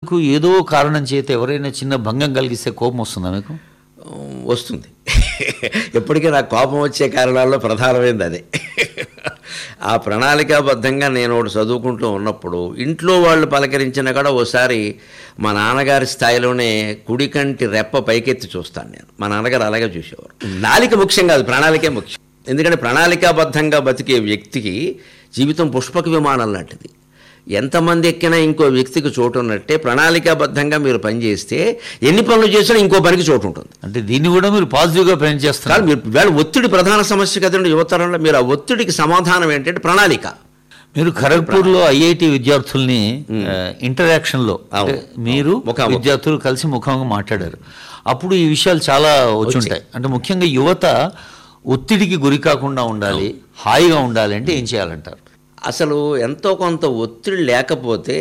మీకు ఏదో కారణం చేత ఎవరైనా చిన్న భంగం కలిగిస్తే కోపం వస్తుందా మీకు ఉమ్, వస్తుంది ఎప్పటికీ నాకు కోపం వచ్చే కారణాల్లో ప్రధానమైనది అదే ఆ ప్రణాళికాబద్ధంగా నేను ఒకటి చదువుకుంటూ ఉన్నప్పుడు ఇంట్లో వాళ్ళు పలకరించిన కూడా ఓసారి మా నాన్నగారి స్థాయిలోనే కుడికంటి రెప్ప పైకెత్తి చూస్తాను నేను మా నాన్నగారు అలాగే చూసేవారు నాలిక ముఖ్యం కాదు ప్రణాళికే ముఖ్యం ఎందుకంటే ప్రణాళికాబద్ధంగా బతికే వ్యక్తికి జీవితం పుష్పక విమానం లాంటిది ఎంతమంది ఎక్కినా ఇంకో వ్యక్తికి చోటు ఉన్నట్టే ప్రణాళికాబద్ధంగా మీరు పనిచేస్తే ఎన్ని పనులు చేసినా ఇంకో పనికి చోటు ఉంటుంది అంటే దీన్ని కూడా మీరు పాజిటివ్గా ప్రయాణం చేస్తారు కానీ మీరు వేళ ఒత్తిడి ప్రధాన సమస్య కదండి యువతరంలో మీరు ఆ ఒత్తిడికి సమాధానం ఏంటంటే ప్రణాళిక మీరు ఖరగ్పూర్లో ఐఐటి విద్యార్థుల్ని ఇంటరాక్షన్ లో అంటే మీరు ముఖాముఖి. విద్యార్థులు కలిసి ముఖంగా మాట్లాడారు అప్పుడు ఈ విషయాలు చాలా వచ్చుంటాయి అంటే ముఖ్యంగా యువత ఒత్తిడికి గురి కాకుండా ఉండాలి హాయిగా ఉండాలి అంటే ఏం చేయాలంటారు అసలు ఎంతో కొంత ఒత్తిడి లేకపోతే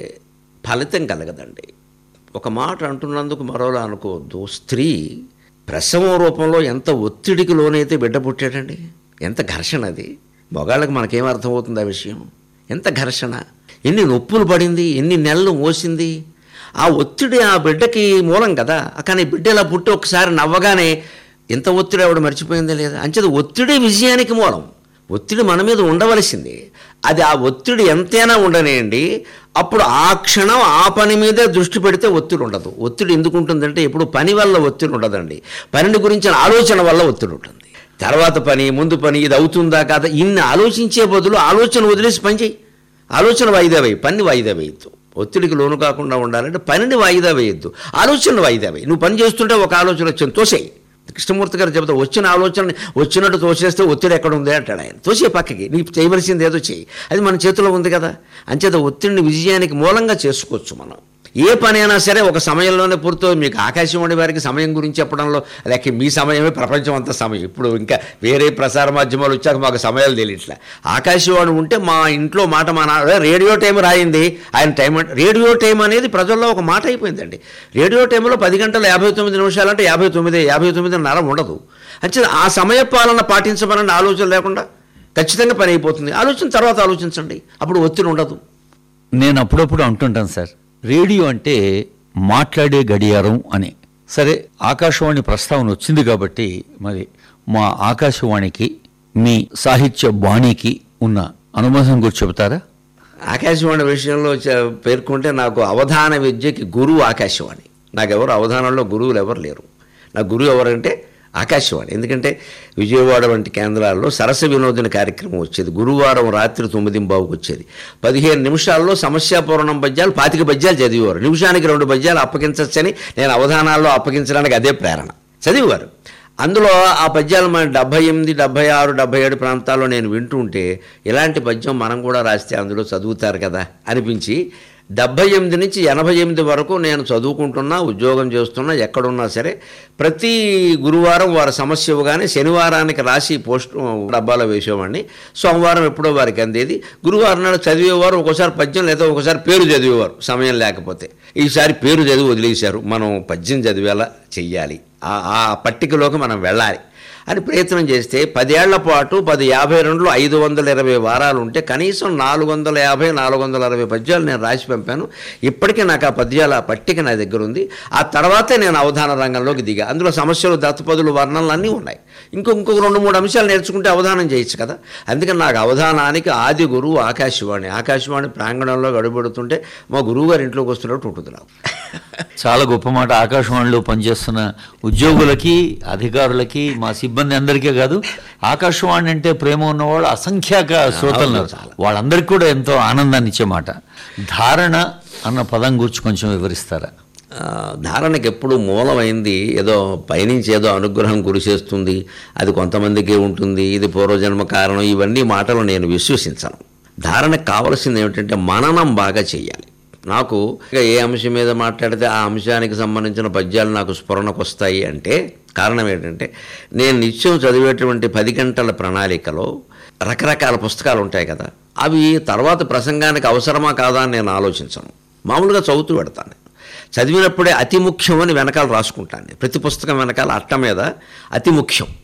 ఫలితం కలగదండి ఒక మాట అంటున్నందుకు మరోలా అనుకోవద్దు స్త్రీ ప్రసవం రూపంలో ఎంత ఒత్తిడికి లోనైతే బిడ్డ పుట్టాడండి ఎంత ఘర్షణ అది మగాళ్ళకి మనకేం అర్థమవుతుంది ఆ విషయం ఎంత ఘర్షణ ఎన్ని నొప్పులు పడింది ఎన్ని నెలలు మోసింది ఆ ఒత్తిడి ఆ బిడ్డకి మూలం కదా కానీ బిడ్డ ఇలా పుట్టి ఒకసారి నవ్వగానే ఎంత ఒత్తిడి ఆవిడ మర్చిపోయిందా లేదా అంచేది ఒత్తిడి విజయానికి మూలం ఒత్తిడి మన మీద ఉండవలసింది అది ఆ ఒత్తిడి ఎంతైనా ఉండనేయండి అప్పుడు ఆ క్షణం ఆ పని మీదే దృష్టి పెడితే ఒత్తిడి ఉండదు ఒత్తిడి ఎందుకు ఉంటుందంటే ఇప్పుడు పని వల్ల ఒత్తిడి ఉండదండి పనిని గురించిన ఆలోచన వల్ల ఒత్తిడి ఉంటుంది తర్వాత పని ముందు పని ఇది అవుతుందా కాదా ఇన్ని ఆలోచించే బదులు ఆలోచన వదిలేసి పని చేయి ఆలోచన వాయిదా వేయి పని వాయిదా వేయద్దు ఒత్తిడికి లోను కాకుండా ఉండాలంటే పనిని వాయిదా వేయద్దు ఆలోచన వాయిదా వేయి నువ్వు పని చేస్తుంటే ఒక ఆలోచన వచ్చింది తోసేయి కృష్ణమూర్తి గారు చెబుతా వచ్చిన ఆలోచన వచ్చినట్టు తోసేస్తే ఒత్తిడి ఎక్కడ ఉంది అంటాడు ఆయన తోసే పక్కకి నీకు చేయవలసింది ఏదో చేయి అది మన చేతిలో ఉంది కదా అంచేత ఒత్తిడిని విజయానికి మూలంగా చేసుకోవచ్చు మనం ఏ పని అయినా సరే ఒక సమయంలోనే పూర్తవు మీకు ఆకాశవాణి వారికి సమయం గురించి చెప్పడంలో లేక మీ సమయమే ప్రపంచం అంతా సమయం ఇప్పుడు ఇంకా వేరే ప్రసార మాధ్యమాలు వచ్చాక మాకు సమయాలు తెలియట్లే ఆకాశవాణి ఉంటే మా ఇంట్లో మాట మా నాన్న రేడియో టైం రాయింది ఆయన టైం అంటే రేడియో టైం అనేది ప్రజల్లో ఒక మాట అయిపోయిందండి రేడియో టైంలో పది గంటల యాభై తొమ్మిది నిమిషాలు అంటే యాభై తొమ్మిది యాభై తొమ్మిదిన్నర ఉండదు అంటే ఆ సమయ పాలన పాటించమని ఆలోచన లేకుండా ఖచ్చితంగా పని అయిపోతుంది ఆలోచన తర్వాత ఆలోచించండి అప్పుడు ఒత్తిడి ఉండదు నేను అప్పుడప్పుడు అంటుంటాను సార్ రేడియో అంటే మాట్లాడే గడియారం అని సరే ఆకాశవాణి ప్రస్తావన వచ్చింది కాబట్టి మరి మా ఆకాశవాణికి మీ సాహిత్య బాణికి ఉన్న అనుబంధం గురించి చెబుతారా ఆకాశవాణి విషయంలో చ- పేర్కొంటే నాకు అవధాన విద్యకి గురువు ఆకాశవాణి నాకెవరు అవధానంలో గురువులు ఎవరు లేరు నా గురువు ఎవరంటే ఆకాశవాణి ఎందుకంటే విజయవాడ వంటి కేంద్రాల్లో సరస వినోదన కార్యక్రమం వచ్చేది గురువారం రాత్రి తొమ్మిది బావుకు వచ్చేది పదిహేను నిమిషాల్లో సమస్యాపూర్ణం పద్యాలు పాతిక పద్యాలు చదివేవారు నిమిషానికి రెండు పద్యాలు అప్పగించచ్చని నేను అవధానాల్లో అప్పగించడానికి అదే ప్రేరణ చదివేవారు అందులో ఆ పద్యాలు మన డెబ్భై ఎనిమిది డెబ్భై ఆరు డెబ్భై ఏడు ప్రాంతాల్లో నేను వింటూ ఉంటే ఇలాంటి పద్యం మనం కూడా రాస్తే అందులో చదువుతారు కదా అనిపించి డెబ్భై ఎనిమిది నుంచి ఎనభై ఎనిమిది వరకు నేను చదువుకుంటున్నా ఉద్యోగం చేస్తున్నా ఎక్కడున్నా సరే ప్రతి గురువారం వారి సమస్య ఇవ్వగానే శనివారానికి రాసి పోస్ట్ డబ్బాలో వేసేవాడిని సోమవారం ఎప్పుడో వారికి అందేది గురువారం నాడు చదివేవారు ఒకసారి పద్యం లేదా ఒకసారి పేరు చదివేవారు సమయం లేకపోతే ఈసారి పేరు చదివి వదిలేశారు మనం పద్యం చదివేలా చెయ్యాలి ఆ ఆ పట్టికలోకి మనం వెళ్ళాలి అని ప్రయత్నం చేస్తే పదేళ్ల పాటు పది యాభై రెండులో ఐదు వందల ఇరవై వారాలు ఉంటే కనీసం నాలుగు వందల యాభై నాలుగు వందల అరవై పద్యాలు నేను రాసి పంపాను ఇప్పటికీ నాకు ఆ పద్యాల ఆ పట్టిక నా దగ్గర ఉంది ఆ తర్వాతే నేను అవధాన రంగంలోకి దిగా అందులో సమస్యలు దత్తపదులు వర్ణనలు అన్నీ ఉన్నాయి ఇంకో ఇంకొక రెండు మూడు అంశాలు నేర్చుకుంటే అవధానం చేయొచ్చు కదా అందుకని నాకు అవధానానికి ఆది గురువు ఆకాశవాణి ఆకాశవాణి ప్రాంగణంలో గడుపెడుతుంటే మా గురువు గారి ఇంట్లోకి వస్తున్నట్టు ఉంటుంది నాకు చాలా గొప్ప మాట ఆకాశవాణిలో పనిచేస్తున్న ఉద్యోగులకి అధికారులకి మా సిబ్బంది అందరికీ కాదు ఆకాశవాణి అంటే ప్రేమ ఉన్నవాళ్ళు అసంఖ్యాక శ్రోతలు ఉన్నారు. వాళ్ళందరికీ కూడా ఎంతో ఆనందాన్ని ఇచ్చే మాట ధారణ అన్న పదం గురించి కొంచెం వివరిస్తారా ఆ, ధారణకి ఎప్పుడు మూలమైంది ఏదో పైనుంచి ఏదో అనుగ్రహం కురిసేస్తుంది అది కొంతమందికి ఉంటుంది ఇది పూర్వజన్మ కారణం ఇవన్నీ మాటలు నేను విశ్వసించను ధారణకు కావలసింది ఏమిటంటే మననం బాగా చేయాలి నాకు ఇక ఏ అంశం మీద మాట్లాడితే ఆ అంశానికి సంబంధించిన పద్యాలు నాకు స్ఫురణకు వస్తాయి అంటే కారణం ఏంటంటే నేను నిత్యం చదివేటువంటి పది గంటల ప్రణాళికలో రకరకాల పుస్తకాలు ఉంటాయి కదా అవి తర్వాత ప్రసంగానికి అవసరమా కాదా అని నేను ఆలోచించను మామూలుగా చదువుతూ పెడతాను చదివినప్పుడే అతి ముఖ్యం అని వెనకాల రాసుకుంటాను ప్రతి పుస్తకం వెనకాల అట్ట మీద అతి ముఖ్యం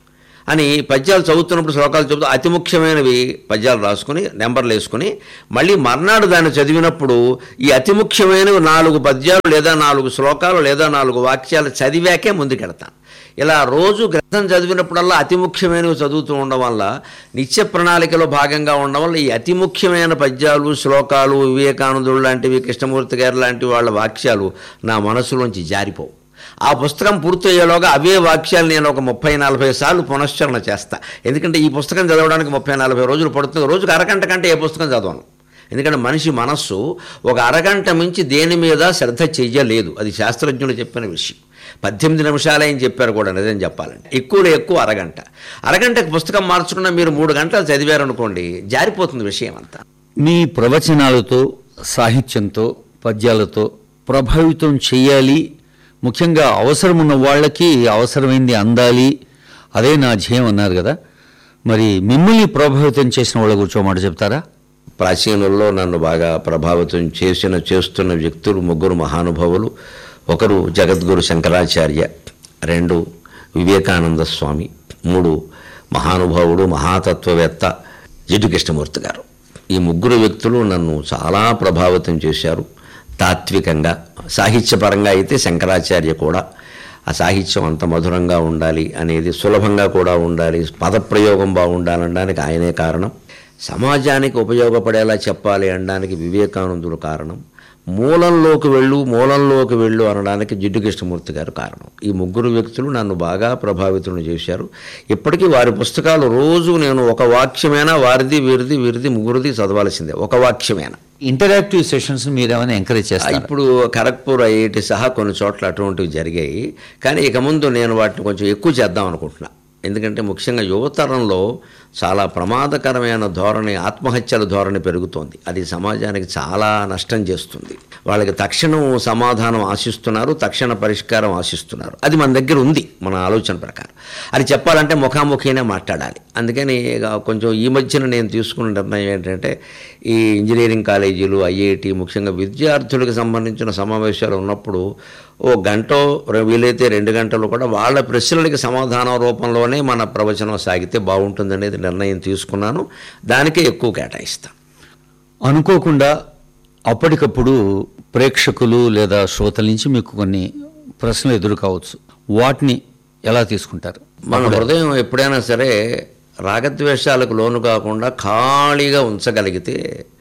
అని పద్యాలు చదువుతున్నప్పుడు శ్లోకాలు చదువుతూ అతి ముఖ్యమైనవి పద్యాలు రాసుకుని నెంబర్లు వేసుకుని మళ్ళీ మర్నాడు దాన్ని చదివినప్పుడు ఈ అతి ముఖ్యమైనవి నాలుగు పద్యాలు లేదా నాలుగు శ్లోకాలు లేదా నాలుగు వాక్యాలు చదివాకే ముందుకెడతాను ఇలా రోజు గ్రంథం చదివినప్పుడల్లా అతి ముఖ్యమైనవి చదువుతూ ఉండడం వల్ల నిత్య ప్రణాళికలో భాగంగా ఉండడం వల్ల ఈ అతి ముఖ్యమైన పద్యాలు శ్లోకాలు వివేకానందుడు లాంటివి కృష్ణమూర్తి గారు లాంటి వాళ్ళ వాక్యాలు నా మనసులోంచి జారిపోవు ఆ పుస్తకం పూర్తయ్యేలోగా అవే వాక్యాలు నేను ఒక ముప్పై నలభై సార్లు పునశ్చరణ చేస్తా ఎందుకంటే ఈ పుస్తకం చదవడానికి ముప్పై నలభై రోజులు పడుతుంది రోజుకు అరగంట కంటే ఏ పుస్తకం చదవను ఎందుకంటే మనిషి మనస్సు ఒక అరగంట మించి దేని మీద శ్రద్ధ చెయ్యలేదు అది శాస్త్రజ్ఞులు చెప్పిన విషయం పద్దెనిమిది నిమిషాలే అని చెప్పారు కూడా నిజం చెప్పాలంటే ఎక్కువలో ఎక్కువ అరగంట అరగంటకు పుస్తకం మార్చుకున్న మీరు మూడు గంటలు చదివారనుకోండి జారిపోతుంది విషయం అంతా మీ ప్రవచనాలతో సాహిత్యంతో పద్యాలతో ప్రభావితం చెయ్యాలి ముఖ్యంగా అవసరం ఉన్న వాళ్ళకి అవసరమైంది అందాలి అదే నా ధ్యేయం అన్నారు కదా మరి మిమ్మల్ని ప్రభావితం చేసిన వాళ్ళ గురించి మాట చెప్తారా ప్రాచీనుల్లో నన్ను బాగా ప్రభావితం చేసిన చేస్తున్న వ్యక్తులు ముగ్గురు మహానుభావులు ఒకరు జగద్గురు శంకరాచార్య రెండు వివేకానంద స్వామి మూడు మహానుభావుడు మహాతత్వవేత్త జిడ్డు కృష్ణమూర్తి గారు ఈ ముగ్గురు వ్యక్తులు నన్ను చాలా ప్రభావితం చేశారు తాత్వికంగా సాహిత్యపరంగా అయితే శంకరాచార్య కూడా ఆ సాహిత్యం అంత మధురంగా ఉండాలి అనేది సులభంగా కూడా ఉండాలి పదప్రయోగం బాగుండాలనడానికి ఆయనే కారణం సమాజానికి ఉపయోగపడేలా చెప్పాలి అనడానికి వివేకానందుడు కారణం మూలంలోకి వెళ్ళు మూలంలోకి వెళ్ళు అనడానికి జిడ్డు కృష్ణమూర్తి గారు కారణం ఈ ముగ్గురు వ్యక్తులు నన్ను బాగా ప్రభావితులను చేశారు ఇప్పటికీ వారి పుస్తకాలు రోజు నేను ఒక వాక్యమైనా వారిది వీరిది వీరిది ముగ్గురిది చదవాల్సిందే ఒక వాక్యమైనా ఇంటరాక్టివ్ సెషన్స్ మీరు ఏమైనా ఎంకరేజ్ చేస్తారు ఇప్పుడు ఖరగ్పూర్ ఐఐటి సహా కొన్ని చోట్ల అటువంటివి జరిగాయి కానీ ఇక ముందు నేను వాటిని కొంచెం ఎక్కువ చేద్దాం అనుకుంటున్నా ఎందుకంటే ముఖ్యంగా యువతరంలో చాలా ప్రమాదకరమైన ధోరణి ఆత్మహత్యల ధోరణి పెరుగుతోంది అది సమాజానికి చాలా నష్టం చేస్తుంది వాళ్ళకి తక్షణం సమాధానం ఆశిస్తున్నారు తక్షణ పరిష్కారం ఆశిస్తున్నారు అది మన దగ్గర ఉంది మన ఆలోచన ప్రకారం అది చెప్పాలంటే ముఖాముఖినే మాట్లాడాలి అందుకని ఇక కొంచెం ఈ మధ్యన నేను తీసుకున్న నిర్ణయం ఏంటంటే ఈ ఇంజనీరింగ్ కాలేజీలు ఐఐటి ముఖ్యంగా విద్యార్థులకు సంబంధించిన సమావేశాలు ఉన్నప్పుడు ఓ గంట వీలైతే రెండు గంటలు కూడా వాళ్ళ ప్రశ్నలకి సమాధానం రూపంలోనే మన ప్రవచనం సాగితే బాగుంటుందనేది నిర్ణయం తీసుకున్నాను దానికే ఎక్కువ కేటాయిస్తాను అనుకోకుండా అప్పటికప్పుడు ప్రేక్షకులు లేదా శ్రోతల నుంచి మీకు కొన్ని ప్రశ్నలు ఎదురు కావచ్చు వాటిని ఎలా తీసుకుంటారు మన హృదయం ఎప్పుడైనా సరే రాగద్వేషాలకు లోను కాకుండా ఖాళీగా ఉంచగలిగితే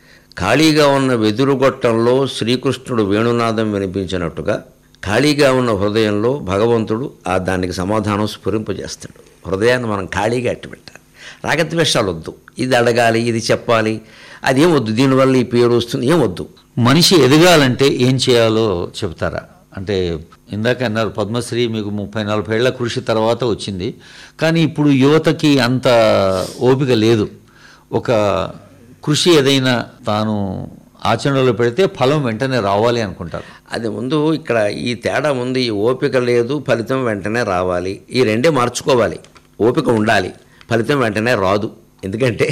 ఖాళీగా ఉన్న వెదురుగొట్టంలో శ్రీకృష్ణుడు వేణునాదం వినిపించినట్టుగా ఖాళీగా ఉన్న హృదయంలో భగవంతుడు ఆ దానికి సమాధానం స్ఫురింపజేస్తాడు హృదయాన్ని మనం ఖాళీగా అట్టిపెట్టాలి రాగద్వేషాలు వద్దు ఇది అడగాలి ఇది చెప్పాలి అదేం వద్దు దీనివల్ల ఈ పేరు వస్తుంది ఏం వద్దు మనిషి ఎదగాలంటే ఏం చేయాలో చెప్తారా అంటే ఇందాక అన్నారు పద్మశ్రీ మీకు ముప్పై నలభై ఏళ్ల కృషి తర్వాత వచ్చింది కానీ ఇప్పుడు యువతకి అంత ఓపిక లేదు ఒక కృషి ఏదైనా తాను ఆచరణలో పెడితే ఫలం వెంటనే రావాలి అనుకుంటారు అది ముందు ఇక్కడ ఈ తేడా ముందు ఈ ఓపిక లేదు ఫలితం వెంటనే రావాలి ఈ రెండే మార్చుకోవాలి ఓపిక ఉండాలి ఫలితం వెంటనే రాదు ఎందుకంటే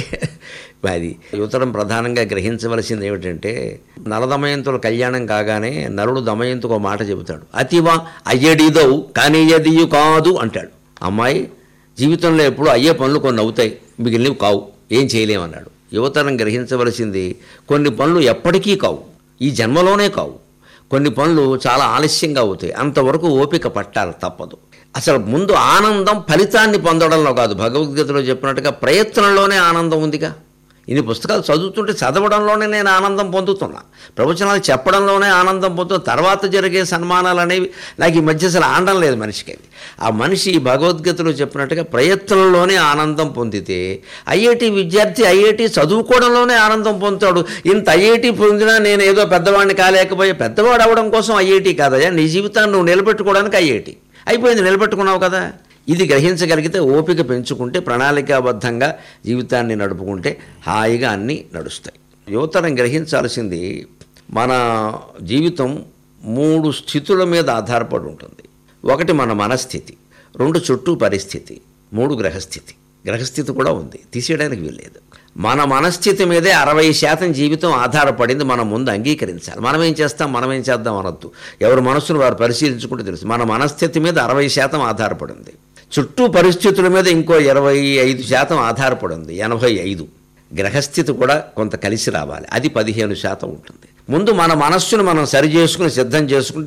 అది యువతరం ప్రధానంగా గ్రహించవలసింది ఏమిటంటే నలదమయంతుల కళ్యాణం కాగానే నలుడు దమయంతుకు ఒక మాట చెబుతాడు అతివా అయ్యడిదవు కానీ అదియు కాదు అంటాడు అమ్మాయి జీవితంలో ఎప్పుడు అయ్యే పనులు కొన్ని అవుతాయి మిగిలినవి కావు ఏం చేయలేమన్నాడు యువతరం గ్రహించవలసింది కొన్ని పనులు ఎప్పటికీ కావు ఈ జన్మలోనే కావు కొన్ని పనులు చాలా ఆలస్యంగా అవుతాయి అంతవరకు ఓపిక పట్టాలి తప్పదు అసలు ముందు ఆనందం ఫలితాన్ని పొందడంలో కాదు భగవద్గీతలో చెప్పినట్టుగా ప్రయత్నంలోనే ఆనందం ఉందిగా ఇన్ని పుస్తకాలు చదువుతుంటే చదవడంలోనే నేను ఆనందం పొందుతున్నా ప్రవచనాలు చెప్పడంలోనే ఆనందం పొందుతున్నా తర్వాత జరిగే సన్మానాలు అనేవి నాకు ఈ మధ్య అసలు ఆనందం లేదు మనిషికి అది ఆ మనిషి ఈ భగవద్గీతలో చెప్పినట్టుగా ప్రయత్నంలోనే ఆనందం పొందితే ఐఐటి విద్యార్థి ఐఐటి చదువుకోవడంలోనే ఆనందం పొందుతాడు ఇంత ఐఐటి పొందినా నేను ఏదో పెద్దవాడిని కాలేకపోయే పెద్దవాడు అవడం కోసం ఐఐటి కాదయ్యా నీ జీవితాన్ని నువ్వు నిలబెట్టుకోవడానికి ఐఐటి అయిపోయింది నిలబెట్టుకున్నావు కదా ఇది గ్రహించగలిగితే ఓపిక పెంచుకుంటే ప్రణాళికాబద్ధంగా జీవితాన్ని నడుపుకుంటే హాయిగా అన్నీ నడుస్తాయి యువతరం గ్రహించాల్సింది మన జీవితం మూడు స్థితుల మీద ఆధారపడి ఉంటుంది ఒకటి మన మనస్థితి రెండు చుట్టూ పరిస్థితి మూడు గ్రహస్థితి గ్రహస్థితి కూడా ఉంది తీసేయడానికి వీల్లేదు మన మనస్థితి మీదే అరవై శాతం జీవితం ఆధారపడింది మనం ముందు అంగీకరించాలి మనం ఏం చేస్తాం మనం ఏం చేద్దాం అనొద్దు ఎవరి మనస్సును వారు పరిశీలించుకుంటే తెలుసు మన మనస్థితి మీద అరవై శాతం ఆధారపడింది చుట్టూ పరిస్థితుల మీద ఇంకో ఇరవై ఐదు శాతం ఆధారపడి ఉంది ఎనభై ఐదు గ్రహస్థితి కూడా కొంత కలిసి రావాలి అది పదిహేను శాతం ఉంటుంది ముందు మన మనస్సును మనం సరి చేసుకుని సిద్ధం చేసుకుంటే